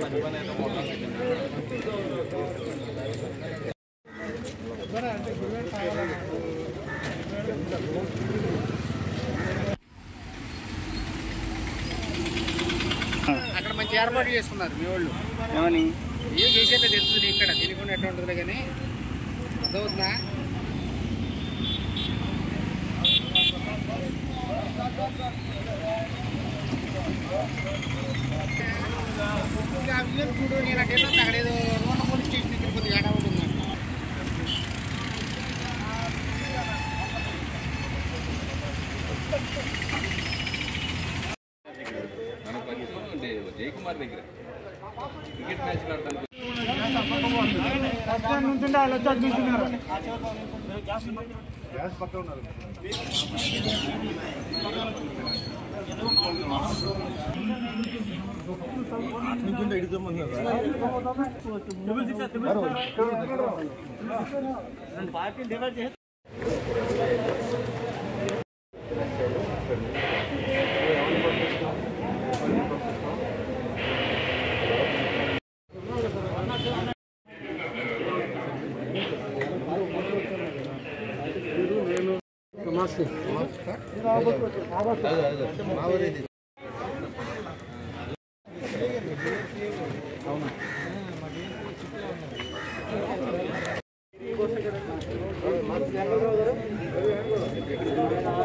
అక్కడ మంచి ఏర్పాట్లు చేసుకున్నారు మీ వాళ్ళు ఏమని ఏం చేసేట్లే తెలుస్తుంది ఇక్కడ తెలియకుండా ఎట్లా ఉంటుందిలే కానీ అర్థమవుతుందా ఇంకా ఆ విజయం చూడు నేను అక్కడ వెళ్ళొద్దు. అక్కడ ఏదో రోడ్ల పోలీస్ స్టేషన్ దగ్గర కొద్దిగా ఏడా ఉంటుంది జయకుమార్ దగ్గర క్రికెట్ మ్యాచ్ ఆడడానికి అవునా